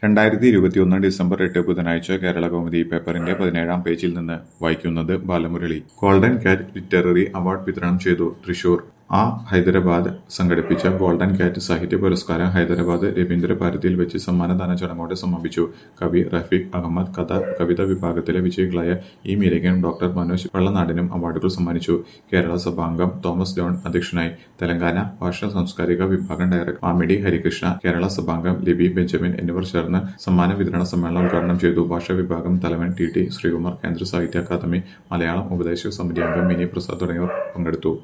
രണ്ടായിരത്തി ഇരുപത്തിയൊന്ന് ഡിസംബർ എട്ട് ബുധനാഴ്ച കേരള കൗമുദി പേപ്പറിന്റെ പതിനേഴാം പേജിൽ നിന്ന് വായിക്കുന്നത് ബാലമുരളി ഗോൾഡൻ കാറ്റ് ലിറ്റററി അവാർഡ് വിതരണം ചെയ്തു തൃശൂർ ആ ഹൈദരാബാദ് സംഘടിപ്പിച്ച ഗോൾഡൻ കാറ്റ് സാഹിത്യ പുരസ്കാരം ഹൈദരാബാദ് രവീന്ദ്ര ഭാരതിയിൽ വെച്ച് സമ്മാനദാന ചടങ്ങോടെ സമാപിച്ചു കവി റഫീഖ് അഹമ്മദ് കഥ കവിത വിഭാഗത്തിലെ വിജയികളായ ഇ മീരയ്ക്കും ഡോക്ടർ മനോജ് വെള്ളനാടിനും അവാർഡുകൾ സമ്മാനിച്ചു കേരള സഭാംഗം തോമസ് ജോൺ അധ്യക്ഷനായി തെലങ്കാന ഭാഷാ സാംസ്കാരിക വിഭാഗം ഡയറക്ടർ മാമിഡി ഹരികൃഷ്ണ കേരള സഭാംഗം ലിബി ബെഞ്ചമിൻ എന്നിവർ ചേർന്ന് സമ്മാന വിതരണ സമ്മേളനം ഉദ്ഘാടനം ചെയ്തു ഭാഷാ വിഭാഗം തലവൻ ടി ടി ശ്രീകുമാർ കേന്ദ്ര സാഹിത്യ അക്കാദമി മലയാളം ഉപദേശക സമിതി അംഗം മിനി പ്രസാദ് തുടങ്ങിയവർ പങ്കെടുത്തു